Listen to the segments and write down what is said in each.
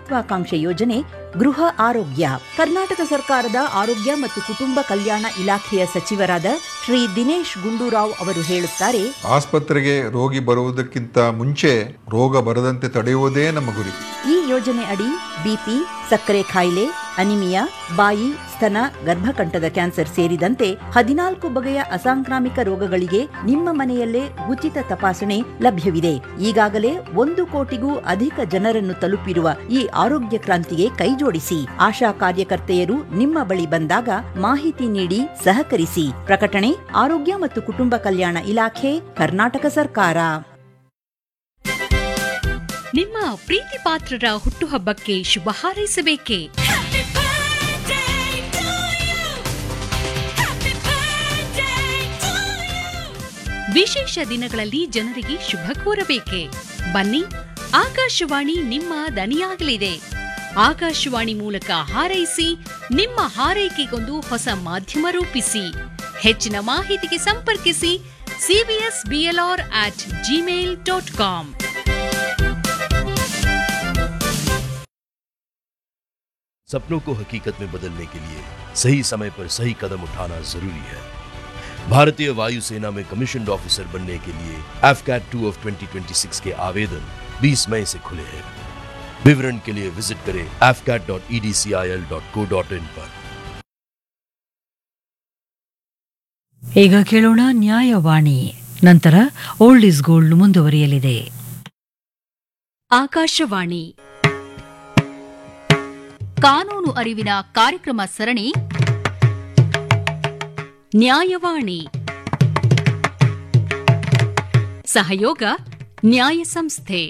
ಮಹತ್ವಾಕಾಂಕ್ಷೆ ಯೋಜನೆ ಗೃಹ ಆರೋಗ್ಯ ಕರ್ನಾಟಕ ಸರ್ಕಾರದ ಆರೋಗ್ಯ ಮತ್ತು ಕುಟುಂಬ ಕಲ್ಯಾಣ ಇಲಾಖೆಯ ಸಚಿವರಾದ ಶ್ರೀ ದಿನೇಶ್ ಗುಂಡೂರಾವ್ ಅವರು ಹೇಳುತ್ತಾರೆ ಆಸ್ಪತ್ರೆಗೆ ರೋಗಿ ಬರುವುದಕ್ಕಿಂತ ಮುಂಚೆ ರೋಗ ಬರದಂತೆ ತಡೆಯುವುದೇ ನಮ್ಮ ಗುರಿ ಈ ಯೋಜನೆ ಅಡಿ ಬಿಪಿ ಸಕ್ಕರೆ ಕಾಯಿಲೆ ಅನಿಮಿಯಾ ಬಾಯಿ ಸ್ತನ ಗರ್ಭಕಂಠದ ಕ್ಯಾನ್ಸರ್ ಸೇರಿದಂತೆ ಹದಿನಾಲ್ಕು ಬಗೆಯ ಅಸಾಂಕ್ರಾಮಿಕ ರೋಗಗಳಿಗೆ ನಿಮ್ಮ ಮನೆಯಲ್ಲೇ ಉಚಿತ ತಪಾಸಣೆ ಲಭ್ಯವಿದೆ ಈಗಾಗಲೇ ಒಂದು ಕೋಟಿಗೂ ಅಧಿಕ ಜನರನ್ನು ತಲುಪಿರುವ ಈ ಆರೋಗ್ಯ ಕ್ರಾಂತಿಗೆ ಕೈಜೋಡಿಸಿ ಆಶಾ ಕಾರ್ಯಕರ್ತೆಯರು ನಿಮ್ಮ ಬಳಿ ಬಂದಾಗ ಮಾಹಿತಿ ನೀಡಿ ಸಹಕರಿಸಿ ಪ್ರಕಟಣೆ ಆರೋಗ್ಯ ಮತ್ತು ಕುಟುಂಬ ಕಲ್ಯಾಣ ಇಲಾಖೆ ಕರ್ನಾಟಕ ಸರ್ಕಾರ ನಿಮ್ಮ ಪ್ರೀತಿ ಪಾತ್ರರ ಹುಟ್ಟುಹಬ್ಬಕ್ಕೆ ಶುಭ ಹಾರೈಸಬೇಕೇ ವಿಶೇಷ ದಿನಗಳಲ್ಲಿ ಜನರಿಗೆ ಶುಭ ಕೋರಬೇಕೆ ಬನ್ನಿ ಆಕಾಶವಾಣಿ ನಿಮ್ಮ ದನಿಯಾಗಲಿದೆ ಆಕಾಶವಾಣಿ ಮೂಲಕ ಹಾರೈಸಿ ನಿಮ್ಮ ಹಾರೈಕೆಗೊಂದು ಹೊಸ ಮಾಧ್ಯಮ ರೂಪಿಸಿ ಹೆಚ್ಚಿನ ಮಾಹಿತಿಗೆ ಸಂಪರ್ಕಿಸಿ CBS BLR at Gmail dot com सपनों को हकीकत में बदलने के लिए सही समय पर सही कदम उठाना जरूरी है भारतीय वायुसेना में कमीशन ऑफिसर बनने के लिए एफकैट टू ऑफ 2026 के आवेदन 20 मई से खुले हैं विवरण के लिए विजिट करें afcat.edcil.co.in पर ಈಗ ಕೇಳೋಣ ನ್ಯಾಯವಾಣಿ ನಂತರ ಓಲ್ಡ್ ಇಸ್ ಗೋಲ್ಡ್ ಮುಂದುವರಿಯಲಿದೆ ಆಕಾಶವಾಣಿ ಕಾನೂನು ಅರಿವಿನ ಕಾರ್ಯಕ್ರಮ ಸರಣಿ ನ್ಯಾಯವಾಣಿ ಸಹಯೋಗ ನ್ಯಾಯ ಸಂಸ್ಥೆ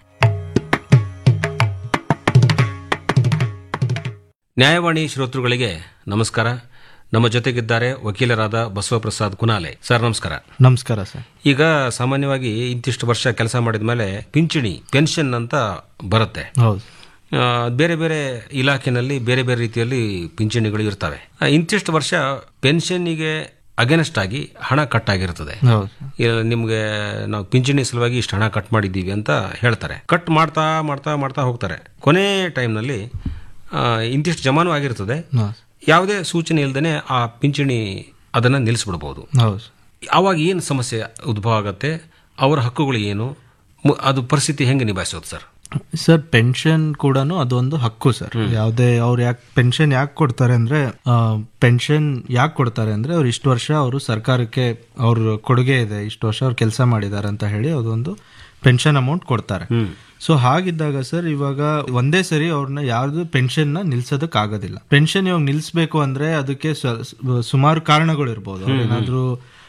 ನ್ಯಾಯವಾಣಿ ಶ್ರೋತೃಗಳಿಗೆ ನಮಸ್ಕಾರ ನಮ್ಮ ಜೊತೆಗಿದ್ದಾರೆ ವಕೀಲರಾದ ಬಸವಪ್ರಸಾದ್ ಕುನಾಲೆ ಸರ್ ನಮಸ್ಕಾರ ನಮಸ್ಕಾರ ಸರ್ ಈಗ ಸಾಮಾನ್ಯವಾಗಿ ಇಂತಿಷ್ಟು ವರ್ಷ ಕೆಲಸ ಮಾಡಿದ ಮೇಲೆ ಪಿಂಚಣಿ ಪೆನ್ಷನ್ ಅಂತ ಬರುತ್ತೆ ಹೌದು ಆ, ಬೇರೆ ಬೇರೆ ಇಲಾಖೆನಲ್ಲಿ ಬೇರೆ ಬೇರೆ ರೀತಿಯಲ್ಲಿ ಪಿಂಚಣಿಗಳು ಇರ್ತವೆ ಆ, ಇಂತಿಷ್ಟು ವರ್ಷ ಪೆನ್ಷನ್ನಿಗೆ ಅಗೇನೆಸ್ಟ್ ಆಗಿ ಹಣ ಕಟ್ ಆಗಿರ್ತದೆ ಹೌದು ಇಲ್ಲ ನಿಮ್ಗೆ ನಾವು ಪಿಂಚಣಿ ಸಲುವಾಗಿ ಇಷ್ಟು ಹಣ ಕಟ್ ಮಾಡಿದ್ದೀವಿ ಅಂತ ಹೇಳ್ತಾರೆ ಕಟ್ ಮಾಡ್ತಾ ಮಾಡ್ತಾ ಮಾಡ್ತಾ ಹೋಗ್ತಾರೆ ಕೊನೆ ಟೈಮ್ನಲ್ಲಿ ಇಂತಿಷ್ಟು ಜಮಾನು ಆಗಿರ್ತದೆ ಹೌದು ಯಾವುದೇ ಸೂಚನೆ ಇಲ್ಲದೇ ಆ ಪಿಂಚಣಿ ಅದನ್ನು ನಿಲ್ಲಿಸ್ಬಿಡ್ಬೋದು ಹೌದು ಆವಾಗ ಏನು ಸಮಸ್ಯೆ ಉದ್ಭವ ಆಗತ್ತೆ ಅವರ ಹಕ್ಕುಗಳು ಏನು ಮು- ಅದು ಪರಿಸ್ಥಿತಿ ಹೆಂಗೆ ನಿಭಾಯಿಸೋದು ಸರ್ ಸರ್ ಪೆನ್ಷನ್ ಕೂಡ ಅದೊಂದು ಹಕ್ಕು ಸರ್ ಯಾವುದೇ ಅವ್ರು ಯಾಕೆ ಪೆನ್ಷನ್ ಯಾಕೆ ಕೊಡ್ತಾರೆ ಅಂದ್ರೆ ಪೆನ್ಷನ್ ಯಾಕೆ ಕೊಡ್ತಾರೆ ಅಂದ್ರೆ ಅವ್ರು ಇಷ್ಟು ವರ್ಷ ಅವರು ಸರ್ಕಾರಕ್ಕೆ ಅವ್ರ ಕೊಡುಗೆ ಇದೆ ಇಷ್ಟು ವರ್ಷ ಅವ್ರು ಕೆಲಸ ಮಾಡಿದ್ದಾರೆ ಅಂತ ಹೇಳಿ ಅದೊಂದು ಪೆನ್ಷನ್ ಅಮೌಂಟ್ ಕೊಡ್ತಾರೆ ಸೊ ಹಾಗಿದ್ದಾಗ ಸರ್ ಇವಾಗ ಒಂದೇ ಸರಿ ಅವ್ರನ್ನ ಯಾವ್ದು ಪೆನ್ಷನ್ ನ ನಿಲ್ಸೋದಕ್ ಆಗೋದಿಲ್ಲ ಪೆನ್ಷನ್ ಇವಾಗ ನಿಲ್ಸ್ಬೇಕು ಅಂದ್ರೆ ಅದಕ್ಕೆ ಸ- ಸುಮಾರು ಕಾರಣಗಳು ಇರ್ಬೋದು ಏನಾದ್ರೂ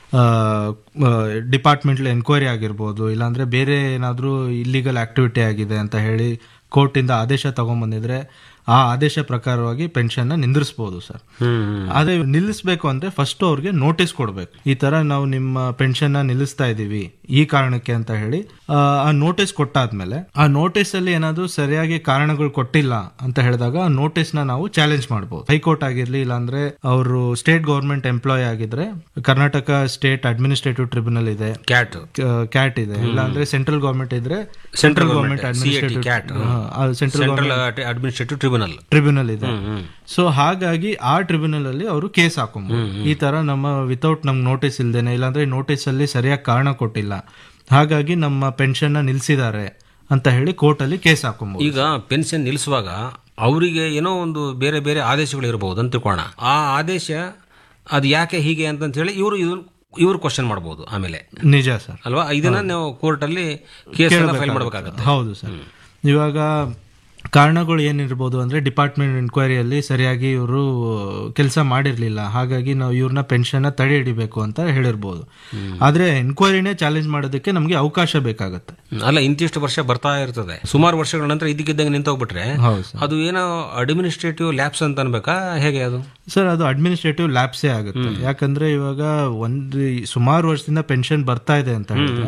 ಡಿಪಾರ್ಟ್ಮೆಂಟ್ ಎನ್ಕ್ವೈರಿ ಆಗಿರ್ಬೋದು ಇಲ್ಲಾಂದ್ರೆ ಬೇರೆ ಏನಾದ್ರೂ ಇಲ್ಲಿಗಲ್ ಆಕ್ಟಿವಿಟಿ ಆಗಿದೆ ಅಂತ ಹೇಳಿ ಕೋರ್ಟಿಂದ ಆದೇಶ ತಗೊಂಡ್ಬಂದಿದ್ರೆ ಆ ಆದೇಶ ಪ್ರಕಾರವಾಗಿ ಪೆನ್ಷನ್ ನ ನಿಂದಿರಿಸಬಹುದು ಸರ್ ಆದ್ರೆ ನಿಲ್ಲಿಸಬೇಕು ಅಂದ್ರೆ ಫಸ್ಟ್ ಅವ್ರಿಗೆ ನೋಟಿಸ್ ಕೊಡ್ಬೇಕು ಈ ತರ ನಾವು ನಿಮ್ಮ ಪೆನ್ಷನ್ ನ ನಿಲ್ಲಿಸ್ತಾ ಇದೀವಿ ಈ ಕಾರಣಕ್ಕೆ ಅಂತ ಹೇಳಿ ಆ, ಆ ನೋಟಿಸ್ ಕೊಟ್ಟಾದ್ಮೇಲೆ ಆ ನೋಟಿಸ್ ಅಲ್ಲಿ ಏನಾದ್ರು ಸರಿಯಾಗಿ ಕಾರಣಗಳು ಕೊಟ್ಟಿಲ್ಲ ಅಂತ ಹೇಳಿದಾಗ ಆ ನೋಟಿಸ್ ನ ನಾವು ಚಾಲೆಂಜ್ ಮಾಡಬಹುದು ಹೈಕೋರ್ಟ್ ಆಗಿರ್ಲಿ ಇಲ್ಲಾಂದ್ರೆ ಅವರು ಸ್ಟೇಟ್ ಗವರ್ಮೆಂಟ್ ಎಂಪ್ಲಾಯ್ ಆಗಿದ್ರೆ ಕರ್ನಾಟಕ ಸ್ಟೇಟ್ ಅಡ್ಮಿನಿಸ್ಟ್ರೇಟಿವ್ ಟ್ರಿಬ್ಯುನಲ್ ಇದೆ ಕ್ಯಾಟ್ ಕ್ಯಾಟ್ ಇದೆ ಇಲ್ಲಾಂದ್ರೆ ಸೆಂಟ್ರಲ್ ಗವರ್ಮೆಂಟ್ ಇದ್ರೆ central government government administrative CAT central central administrative tribunal tribunal ಇದೆ ಸೊ ಹಾಗಾಗಿ ಆ ಟ್ರಿಬ್ಯುನಲ್ ಅಲ್ಲಿ ಅವರು ಕೇಸ್ ಹಾಕೊಂಬೋದು ಈ ತರ ನಮ್ಮ ವಿತೌಟ್ ನಮ್ಗೆ ನೋಟಿಸ್ ಇಲ್ದೇನೆ ಇಲ್ಲಾಂದ್ರೆ ನೋಟಿಸ್ ಅಲ್ಲಿ ಸರಿಯಾಗಿ ಕಾರಣ ಕೊಟ್ಟಿಲ್ಲ ಹಾಗಾಗಿ ನಮ್ಮ ಪೆನ್ಷನ್ ನ ನಿಲ್ಸಿದ್ದಾರೆ ಅಂತ ಹೇಳಿ ಕೋರ್ಟ್ ಅಲ್ಲಿ ಕೇಸ್ ಹಾಕೊಂಬೋದು ಈಗ ಪೆನ್ಷನ್ ನಿಲ್ಲಿಸುವಾಗ ಅವರಿಗೆ ಏನೋ ಒಂದು ಬೇರೆ ಬೇರೆ ಆದೇಶಗಳು ಇರಬಹುದು ಅಂತ ತಿಳ್ಕೊಳ್ಳೋಣ ಆ ಆದೇಶ ಅದು ಯಾಕೆ ಹೀಗೆ ಅಂತ ಹೇಳಿ ಇವರು ಇವರು ಕ್ವಶನ್ ಮಾಡಬಹುದು ಆಮೇಲೆ ನಿಜ ಸರ್ ಅಲ್ವಾ ಇದನ್ನ ನೀವು ಕೋರ್ಟ್ ಅಲ್ಲಿ ಕೇಸ್ ಫೈಲ್ ಮಾಡಬೇಕಾಗತ್ತೆ ಹೌದು ಸರ್ ಇವಾಗ ಕಾರಣಗಳು ಏನಿರ್ಬೋದು ಅಂದ್ರೆ ಡಿಪಾರ್ಟ್ಮೆಂಟ್ ಎನ್ಕ್ವೈರಿಯಲ್ಲಿ ಸರಿಯಾಗಿ ಇವರು ಕೆಲಸ ಮಾಡಿರ್ಲಿಲ್ಲ ಹಾಗಾಗಿ ನಾವು ಇವ್ರನ್ನ ಪೆನ್ಷನ್ ತಡೆ ಹಿಡಿಬೇಕು ಅಂತ ಹೇಳಿರ್ಬೋದು ಆದ್ರೆ ಎನ್ಕ್ವೈರಿನೇ ಚಾಲೆಂಜ್ ಮಾಡೋದಕ್ಕೆ ನಮಗೆ ಅವಕಾಶ ಬೇಕಾಗತ್ತೆ ಅಲ್ಲ ಇಂತಿಷ್ಟು ವರ್ಷ ಬರ್ತಾ ಇರ್ತದೆ ಸುಮಾರು ವರ್ಷಗಳ ನಂತರ ಇದಕ್ಕಿದ್ದಂಗೆ ನಿಂತೋಗ್ಬಿಟ್ರೆ ಹೌದು ಸರ್ ಅದು ಏನೋ ಅಡ್ಮಿನಿಸ್ಟ್ರೇಟಿವ್ ಲ್ಯಾಬ್ಸ್ ಅಂತ ಅನ್ಬೇಕಾ ಹೇಗೆ ಅದು ಸರ್ ಅದು ಅಡ್ಮಿನಿಸ್ಟ್ರೇಟಿವ್ ಲ್ಯಾಬ್ಸೇ ಆಗುತ್ತೆ ಯಾಕಂದ್ರೆ ಇವಾಗ ಒಂದು ಸುಮಾರು ವರ್ಷದಿಂದ ಪೆನ್ಷನ್ ಬರ್ತಾ ಇದೆ ಅಂತ ಹೇಳಿದ್ರೆ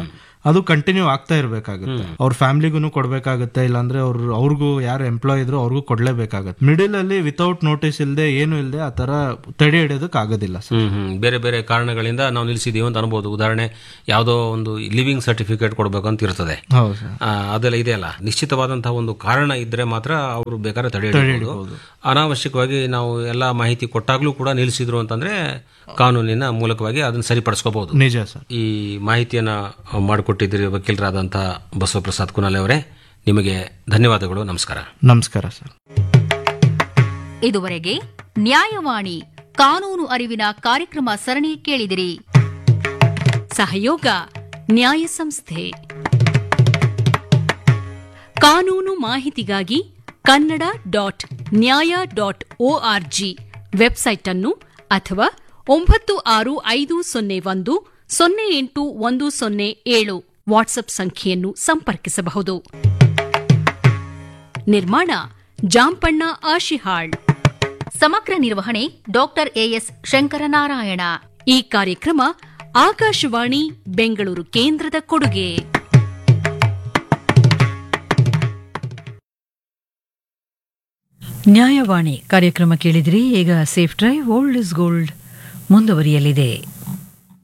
ಅದು ಕಂಟಿನ್ಯೂ ಆಗ್ತಾ ಇರಬೇಕಾಗುತ್ತೆ ಅವ್ರ ಫ್ಯಾಮಿಲಿಗೂ ಕೊಡ್ಬೇಕಾಗುತ್ತೆ ಇಲ್ಲಾಂದ್ರೆ ಅವ್ರ ಅವ್ರಿಗೂ ಯಾರು ಎಂಪ್ಲಾಯ್ ಇದ್ರು ಅವ್ರಿಗೂ ಕೊಡ್ಲೇಬೇಕಾಗುತ್ತೆ ಮಿಡಿಲ್ ಅಲ್ಲಿ ವಿತೌಟ್ ನೋಟಿಸ್ ಇಲ್ಲದೆ ಏನು ಇಲ್ಲದೆ ಆ ತರ ತಡೆ ಹಿಡಿಯೋದಕ್ಕೆ ಆಗೋದಿಲ್ಲ ಸರ್ ಹ್ಮ್ ಹ್ಮ್ ಬೇರೆ ಬೇರೆ ಕಾರಣಗಳಿಂದ ನಾವು ನಿಲ್ಸಿದೀವಿ ಅಂತ ಅನ್ಬೋದು ಉದಾಹರಣೆ ಯಾವುದೋ ಒಂದು ಲಿವಿಂಗ್ ಸರ್ಟಿಫಿಕೇಟ್ ಕೊಡಬೇಕು ಅಂತ ಇರ್ತದೆ ಹೌದು ಸರ್ ಆ, ಅದೆಲ್ಲ ಇದೆಯಲ್ಲ ನಿಶ್ಚಿತವಾದಂತಹ ಒಂದು ಕಾರಣ ಇದ್ರೆ ಮಾತ್ರ ಅವರು ಬೇಕಾದ್ರೆ ತಡೆ ಹಿಡಿಯಬಹುದು ಅನಾವಶ್ಯಕವಾಗಿ ನಾವು ಎಲ್ಲ ಮಾಹಿತಿ ಕೊಟ್ಟಾಗ್ಲೂ ಕೂಡ ನಿಲ್ಲಿಸಿದ್ರು ಅಂತಂದ್ರೆ ಕಾನೂನಿನ ಮೂಲಕವಾಗಿ ಅದನ್ನ ಸರಿಪಡಿಸ್ಕೋಬಹುದು ನಿಜ ಸರ್ ಈ ಮಾಹಿತಿಯನ್ನ ಮಾಡಿಕೊಟ್ಟಿದ್ದೀರಿ ವಕೀಲರಾದಂತಹ ಬಸವಪ್ರಸಾದ್ ಕುನಾಲೆ ಅವರೇ ನಿಮಗೆ ಧನ್ಯವಾದಗಳು ನಮಸ್ಕಾರ ನಮಸ್ಕಾರ ಸರ್ ಇದುವರೆಗೆ ನ್ಯಾಯವಾಣಿ ಕಾನೂನು ಅರಿವಿನ ಕಾರ್ಯಕ್ರಮ ಸರಣಿ ಕೇಳಿದಿರಿ ಸಹಯೋಗ ನ್ಯಾಯ ಸಂಸ್ಥೆ ಕಾನೂನು ಮಾಹಿತಿಗಾಗಿ Kannada dot Nyaya dot ORG website ಅನ್ನು ಅಥವಾ ಒಂಬತ್ತು ಆರು ಐದು ಸೊನ್ನೆ ಒಂದು ಸೊನ್ನೆ ಎಂಟು ಒಂದು ಸೊನ್ನೆ ಏಳು ವಾಟ್ಸ್ಆಪ್ ಸಂಖ್ಯೆಯನ್ನು ಸಂಪರ್ಕಿಸಬಹುದು ನಿರ್ಮಾಣ ಜಾಂಪಣ್ಣ ಆಶಿಹಾಳ್ ಸಮಗ್ರ ನಿರ್ವಹಣೆ ಡಾಕ್ಟರ್ ಎಎಸ್ ಶಂಕರನಾರಾಯಣ ಈ ಕಾರ್ಯಕ್ರಮ ಆಕಾಶವಾಣಿ ಬೆಂಗಳೂರು ಕೇಂದ್ರದ ಕೊಡುಗೆ ನ್ಯಾಯವಾಣಿ ಕಾರ್ಯಕ್ರಮ ಕೇಳಿದ್ರಿ ಈಗ safe drive old is gold ಮುಂದುವರಿಯಲಿದೆ